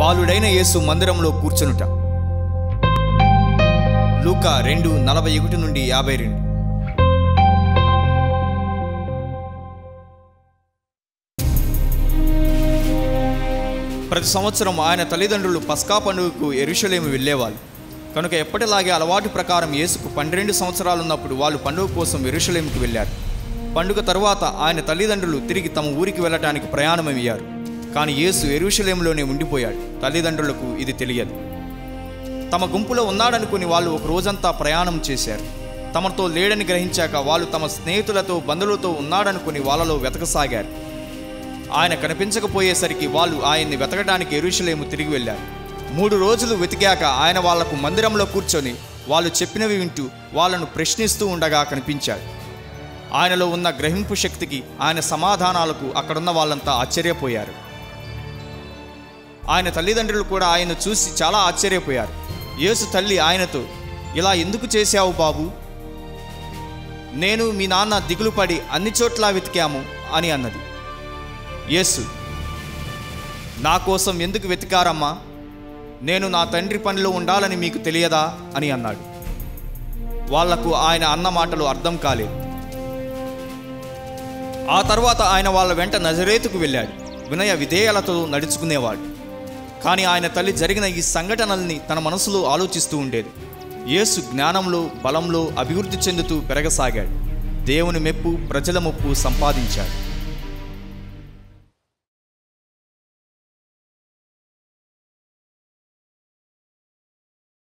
బాలుడైన యేసు మందిరంలో కూర్చునుట లూకా రెండు నలభై ఒకటి నుండి యాభై రెండు ప్రతి సంవత్సరం ఆయన తల్లిదండ్రులు పస్కా పండుగకు ఎరుషలేము వెళ్ళేవాళ్ళు కనుక ఎప్పటిలాగే అలవాటు ప్రకారం యేసుకు పన్నెండు సంవత్సరాలు ఉన్నప్పుడు వాళ్ళు పండుగ కోసం ఎరుషలేముకు వెళ్ళారు పండుగ తరువాత ఆయన తల్లిదండ్రులు తిరిగి తమ ఊరికి వెళ్ళటానికి ప్రయాణమయ్యారు కానీ యేసు ఎరుషలేములోనే ఉండిపోయాడు తల్లిదండ్రులకు ఇది తెలియదు తమ గుంపులో ఉన్నాడనుకుని వాళ్ళు ఒక రోజంతా ప్రయాణం చేశారు తమతో లేడని గ్రహించాక వాళ్ళు తమ స్నేహితులతో బంధువులతో ఉన్నాడనుకుని వాళ్ళలో వెతకసాగారు ఆయన కనిపించకపోయేసరికి వాళ్ళు ఆయన్ని వెతకడానికి ఎరుషలేము తిరిగి వెళ్ళారు మూడు రోజులు వెతికాక ఆయన వాళ్లకు మందిరంలో కూర్చొని వాళ్ళు చెప్పినవి వింటూ వాళ్ళను ప్రశ్నిస్తూ ఉండగా కనిపించాడు ఆయనలో ఉన్న గ్రహింపు శక్తికి ఆయన సమాధానాలకు అక్కడున్న వాళ్ళంతా ఆశ్చర్యపోయారు ఆయన తల్లిదండ్రులు కూడా ఆయన చూసి చాలా ఆశ్చర్యపోయారు యేసు తల్లి ఆయనతో ఇలా ఎందుకు చేశావు బాబు నేను మీ నాన్న దిగులు పడి అన్ని చోట్ల వెతికాము అని అన్నది యేసు నా కోసం ఎందుకు వెతికారమ్మా నేను నా తండ్రి పనిలో ఉండాలని మీకు తెలియదా అని అన్నాడు వాళ్లకు ఆయన అన్న మాటలు అర్థం కాలేదు ఆ తర్వాత ఆయన వాళ్ళ వెంట నజరేతుకు వెళ్ళాడు వినయ విధేయాలతో నడుచుకునేవాడు కానీ ఆయన తల్లి జరిగిన ఈ సంఘటనల్ని తన మనసులో ఆలోచిస్తూ ఉండేది యేసు జ్ఞానంలో బలంలో అభివృద్ధి చెందుతూ పెరగసాగాడు దేవుని మెప్పు ప్రజల మెప్పు సంపాదించాడు